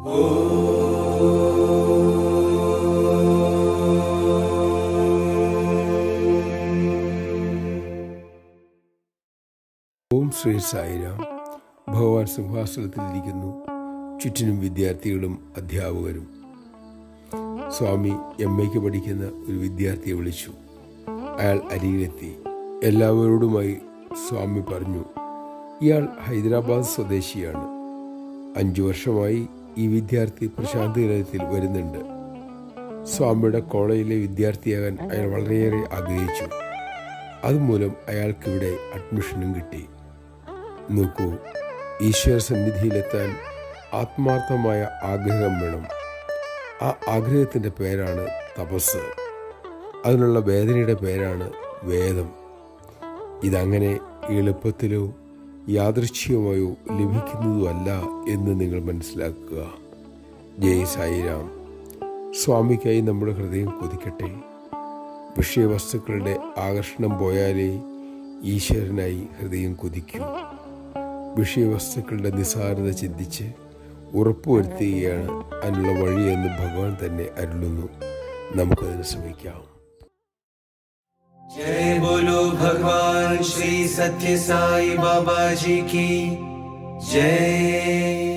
ഓം ശ്രീ സായിരാം ഭഗവാൻ സിംഹാസനത്തിലിരിക്കുന്നു ചുറ്റിനും വിദ്യാർത്ഥികളും അധ്യാപകരും സ്വാമി എം എക്ക് പഠിക്കുന്ന ഒരു വിദ്യാർത്ഥിയെ വിളിച്ചു അയാൾ അരികിലെത്തി എല്ലാവരോടുമായി സ്വാമി പറഞ്ഞു ഇയാൾ ഹൈദരാബാദ് സ്വദേശിയാണ് അഞ്ചു വർഷമായി ഈ വിദ്യാർത്ഥി പ്രശാന്ത് നിലയത്തിൽ വരുന്നുണ്ട് സ്വാമിയുടെ കോളേജിലെ വിദ്യാർത്ഥിയാകാൻ അയാൾ വളരെയേറെ ആഗ്രഹിച്ചു അതുമൂലം അയാൾക്കിവിടെ അഡ്മിഷനും കിട്ടി നോക്കൂ ഈശ്വര സന്നിധിയിലെത്താൻ ആത്മാർത്ഥമായ ആഗ്രഹം വേണം ആ ആഗ്രഹത്തിൻ്റെ പേരാണ് തപസ് അതിനുള്ള വേദനയുടെ പേരാണ് വേദം ഇതങ്ങനെ എളുപ്പത്തിലോ യാദൃച്ഛികമായോ ലഭിക്കുന്നതുമല്ല എന്ന് നിങ്ങൾ മനസ്സിലാക്കുക ജയ് സായിരാം സ്വാമിക്കായി നമ്മുടെ ഹൃദയം കൊതിക്കട്ടെ വിഷയവസ്തുക്കളുടെ ആകർഷണം പോയാലേ ഈശ്വരനായി ഹൃദയം കൊതിക്കൂ വിഷയവസ്തുക്കളുടെ നിസാരത ചിന്തിച്ച് ഉറപ്പുവരുത്തുകയാണ് അതിനുള്ള വഴിയെന്ന് ഭഗവാൻ തന്നെ അരുളുന്നു നമുക്കതിന് ശ്രമിക്കാം जय बोलो भगवान श्री सत्य साई बाबा जी की जय